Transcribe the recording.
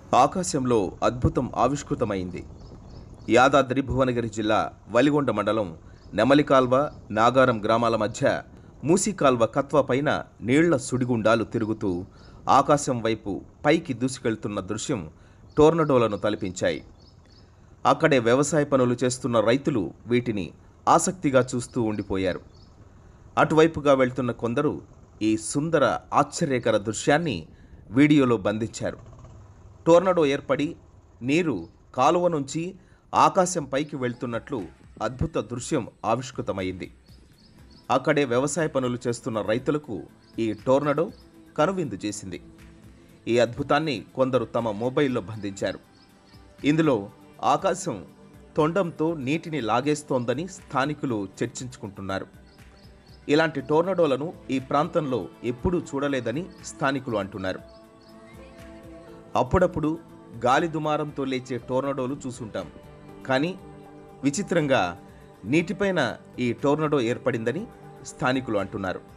ఆకాశంలో అద్భుతం ఆవిష్కృతమైంది యాదాద్రి భువనగిరి జిల్లా వలిగొండ మండలం నెమలికాల్వ నాగారం గ్రామాల మధ్య మూసీకాల్వ కత్వ పైన నీళ్ల సుడిగుండాలు తిరుగుతూ ఆకాశం వైపు పైకి దూసుకెళ్తున్న దృశ్యం టోర్నడోలను తలపించాయి అక్కడే వ్యవసాయ పనులు చేస్తున్న రైతులు వీటిని ఆసక్తిగా చూస్తూ ఉండిపోయారు అటువైపుగా వెళ్తున్న కొందరు ఈ సుందర ఆశ్చర్యకర దృశ్యాన్ని వీడియోలో బంధించారు టోర్నడో ఏర్పడి నీరు కాలువ నుంచి ఆకాశం పైకి వెళ్తున్నట్లు అద్భుత దృశ్యం ఆవిష్కృతమైంది అక్కడే వ్యవసాయ పనులు చేస్తున్న రైతులకు ఈ టోర్నడో కనువిందు చేసింది ఈ అద్భుతాన్ని కొందరు తమ మొబైల్లో బంధించారు ఇందులో ఆకాశం తొండంతో నీటిని లాగేస్తోందని స్థానికులు చర్చించుకుంటున్నారు ఇలాంటి టోర్నడోలను ఈ ప్రాంతంలో ఎప్పుడూ చూడలేదని స్థానికులు అంటున్నారు అప్పుడప్పుడు గాలి దుమారంతో లేచే టోర్నడోలు చూసుంటాం కానీ విచిత్రంగా నీటిపైన ఈ టోర్నడో ఏర్పడిందని స్థానికులు అంటున్నారు